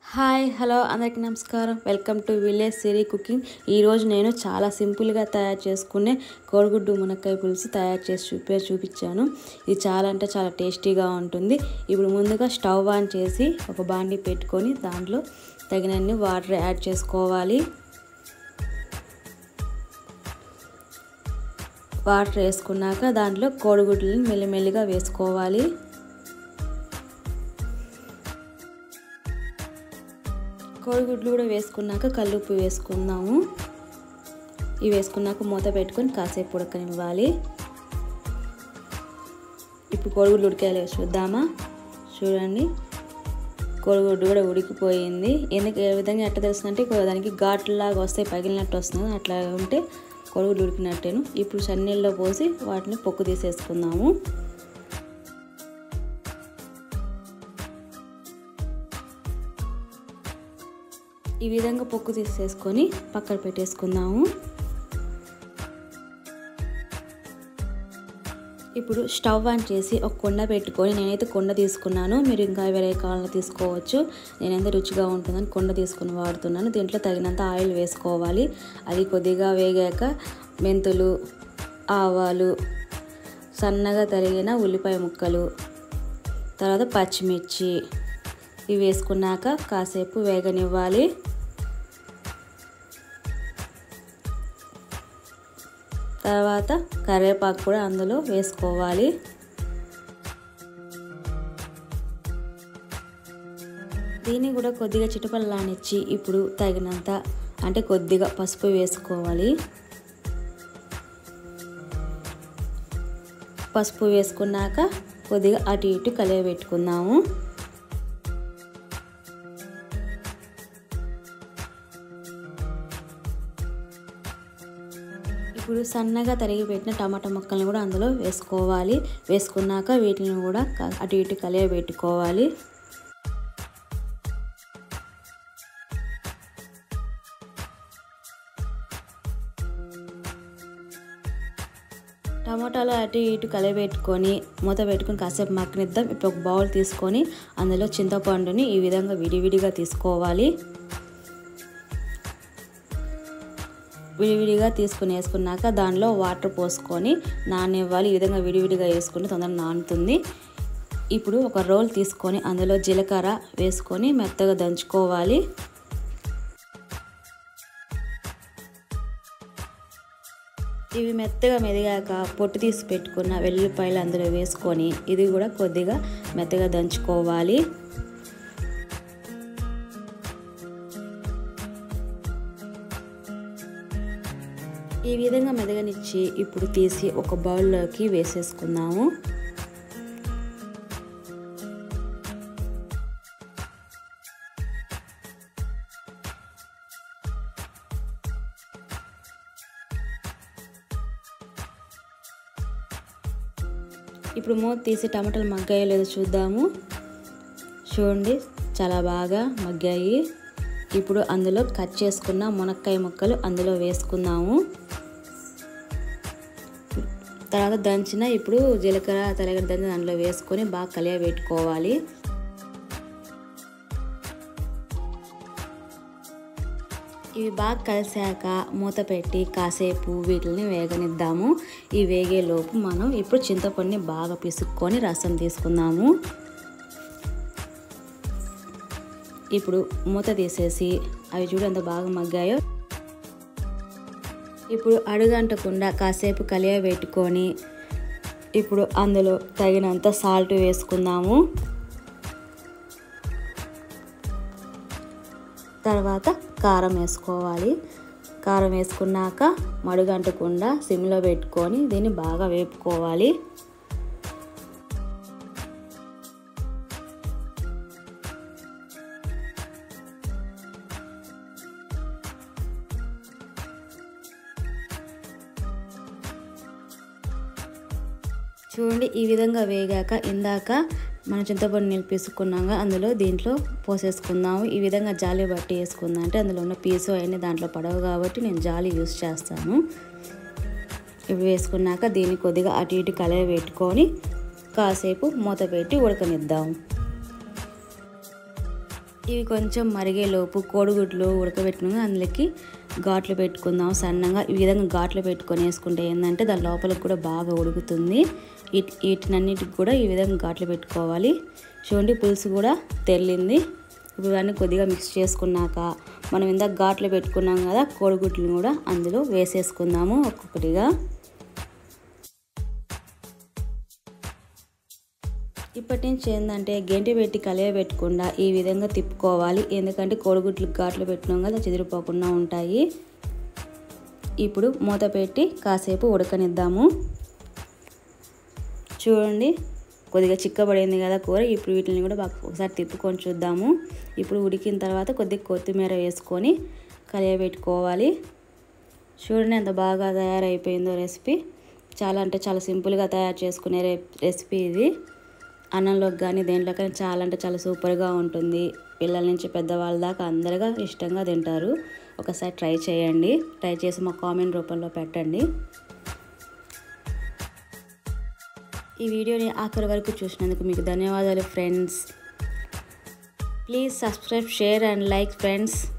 hi hello అందరికీ నమస్కారం welcome to village సిరీ కుకింగ్ ఈరోజు నేను చాలా సింపుల్గా తయారు చేసుకునే కోడిగుడ్డు మునక్కాయ పులుసు తయారు చేసి చూపే చూపించాను ఇది చాలా అంటే చాలా టేస్టీగా ఉంటుంది ఇప్పుడు ముందుగా స్టవ్ ఆన్ చేసి ఒక బాండి పెట్టుకొని దాంట్లో తగినన్ని వాటర్ యాడ్ చేసుకోవాలి వాటర్ వేసుకున్నాక దాంట్లో కోడిగుడ్లని మెల్లిమెల్లిగా వేసుకోవాలి కోడిగుడ్లు కూడా వేసుకున్నాక కల్లుప్పు వేసుకుందాము ఇవి వేసుకున్నాక మూత పెట్టుకొని కాసేపు ఉడకనివ్వాలి ఇప్పుడు కోడిగుడ్లు ఉడికేలా చూద్దామా చూడండి కోడిగుడ్డు కూడా ఉడికిపోయింది ఎందుకు ఏ విధంగా ఎట్ట తెలుస్తుందంటే దానికి ఘాట్లలాగా వస్తాయి పగిలినట్టు వస్తుంది అట్లా ఉంటే కోడిగుడ్లు ఉడికినట్టేను ఇప్పుడు సన్నీళ్ళలో పోసి వాటిని పొక్కు తీసేసుకుందాము ఈ విధంగా పొక్కు తీసేసుకొని పక్కన పెట్టేసుకుందాము ఇప్పుడు స్టవ్ ఆన్ చేసి ఒక కొండ పెట్టుకొని నేనైతే కొండ తీసుకున్నాను మీరు ఇంకా వేరే కావాలని తీసుకోవచ్చు నేనైతే రుచిగా ఉంటుందని కొండ తీసుకుని వాడుతున్నాను దీంట్లో తగినంత ఆయిల్ వేసుకోవాలి అది కొద్దిగా వేగాక మెంతులు ఆవాలు సన్నగా తరిగిన ఉల్లిపాయ ముక్కలు తర్వాత పచ్చిమిర్చి ఇవి వేసుకున్నాక కాసేపు వేగనివ్వాలి తర్వాత కరివేపాకు కూడా అందులో వేసుకోవాలి దీన్ని కూడా కొద్దిగా చిటపల్లానిచ్చి ఇప్పుడు తగినంత అంటే కొద్దిగా పసుపు వేసుకోవాలి పసుపు వేసుకున్నాక కొద్దిగా అటు ఇటు కలియబెట్టుకుందాము ఇప్పుడు సన్నగా తరిగి పెట్టిన టమాటా ముక్కల్ని కూడా అందులో వేసుకోవాలి వేసుకున్నాక వీటిని కూడా అటు ఇటు కలియబెట్టుకోవాలి టమాటాలు అటు ఇటు కలియబెట్టుకొని మూత పెట్టుకొని కాసేపు మగ్గనిద్దాం ఇప్పుడు ఒక బౌల్ తీసుకొని అందులో చింతపండుని ఈ విధంగా విడివిడిగా తీసుకోవాలి విడివిడిగా తీసుకుని వేసుకున్నాక దానిలో వాటర్ పోసుకొని నానివ్వాలి ఈ విధంగా విడివిడిగా వేసుకుంటే తొందరగా నానుతుంది ఇప్పుడు ఒక రోల్ తీసుకొని అందులో జీలకర్ర వేసుకొని మెత్తగా దంచుకోవాలి ఇవి మెత్తగా మెదిగాక పొట్టు తీసి పెట్టుకున్న వెల్లుల్లిపాయలు అందులో వేసుకొని ఇది కూడా కొద్దిగా మెత్తగా దంచుకోవాలి ఈ విధంగా మెదగనిచ్చి ఇప్పుడు తీసి ఒక బౌల్లోకి వేసేసుకుందాము ఇప్పుడు మూత తీసి టమాటాలు మగ్గాయో లేదో చూద్దాము చూడండి చాలా బాగా మగ్గాయి ఇప్పుడు అందులో కట్ చేసుకున్న మునక్కాయ ముక్కలు అందులో వేసుకుందాము తర్వాత దంచిన ఇప్పుడు జీలకర్ర తెల్లగడ్డ దంచిన దాంట్లో వేసుకొని బాగా కలియబెట్టుకోవాలి ఇవి బాగా కలిసాక మూత పెట్టి కాసేపు వీటిని వేగనిద్దాము ఈ వేగేలోపు మనం ఇప్పుడు చింతపండుని బాగా పిసుక్కొని రసం తీసుకుందాము ఇప్పుడు మూత తీసేసి అవి చూడు ఎంత బాగా మగ్గాయో ఇప్పుడు అడుగంటకుండా కాసేపు కలియబెట్టుకొని ఇప్పుడు అందులో తగినంత సాల్ట్ వేసుకుందాము తర్వాత కారం వేసుకోవాలి కారం వేసుకున్నాక మడుగంటకుండా సిమ్లో పెట్టుకొని దీన్ని బాగా వేపుకోవాలి చూడండి ఈ విధంగా వేగాక ఇందాక మన చింతపండు నీళ్ళు పీసుకున్నాక అందులో దీంట్లో పోసేసుకుందాము ఈ విధంగా జాలి బట్టి వేసుకుందాం అంటే అందులో ఉన్న పీసు అవన్నీ దాంట్లో పడవు కాబట్టి నేను జాలి యూస్ చేస్తాను ఇవి వేసుకున్నాక దీన్ని కొద్దిగా అటు ఇటు కలయ పెట్టుకొని కాసేపు మూత పెట్టి ఉడకనిద్దాం ఇవి కొంచెం మరిగేలోపు కోడిగుడ్లు ఉడకబెట్టుకుని అందులోకి ఘాట్లు పెట్టుకుందాం సన్నగా ఈ విధంగా ఘాట్లు పెట్టుకొని వేసుకుంటే ఏంటంటే దాని లోపలికి కూడా బాగా ఉడుకుతుంది వీటి వీటినన్నిటికి కూడా ఈ విధంగా ఘాట్లు పెట్టుకోవాలి చూడండి పులుసు కూడా తెల్లింది ఇప్పుడు ఇవన్నీ కొద్దిగా మిక్స్ చేసుకున్నాక మనం ఇందాక ఘాట్లు పెట్టుకున్నాం కదా కోడిగుడ్లను కూడా అందులో వేసేసుకుందాము ఒక్కొక్కటిగా ఇప్పటి నుంచి ఏంటంటే గెంటి పెట్టి కలియ పెట్టకుండా ఈ విధంగా తిప్పుకోవాలి ఎందుకంటే కోడిగుడ్లు ఘాట్లు పెట్టినాం కదా చెదిరిపోకుండా ఉంటాయి ఇప్పుడు మూత పెట్టి కాసేపు ఉడకనిద్దాము చూడండి కొద్దిగా చిక్కబడింది కదా కూర ఇప్పుడు వీటిని కూడా బాగా ఒకసారి తిప్పుకొని చూద్దాము ఇప్పుడు ఉడికిన తర్వాత కొద్దిగా కొత్తిమీర వేసుకొని కలియబెట్టుకోవాలి చూడండి ఎంత బాగా తయారైపోయిందో రెసిపీ చాలా అంటే చాలా సింపుల్గా తయారు చేసుకునే రెసిపీ ఇది అన్నంలోకి కానీ దేంట్లో కానీ చాలా అంటే చాలా సూపర్గా ఉంటుంది పిల్లల నుంచి పెద్దవాళ్ళ దాకా అందరుగా ఇష్టంగా తింటారు ఒకసారి ట్రై చేయండి ట్రై చేసి మా కామెంట్ రూపంలో పెట్టండి ఈ వీడియోని ఆఖరి వరకు చూసినందుకు మీకు ధన్యవాదాలు friends please subscribe share and like friends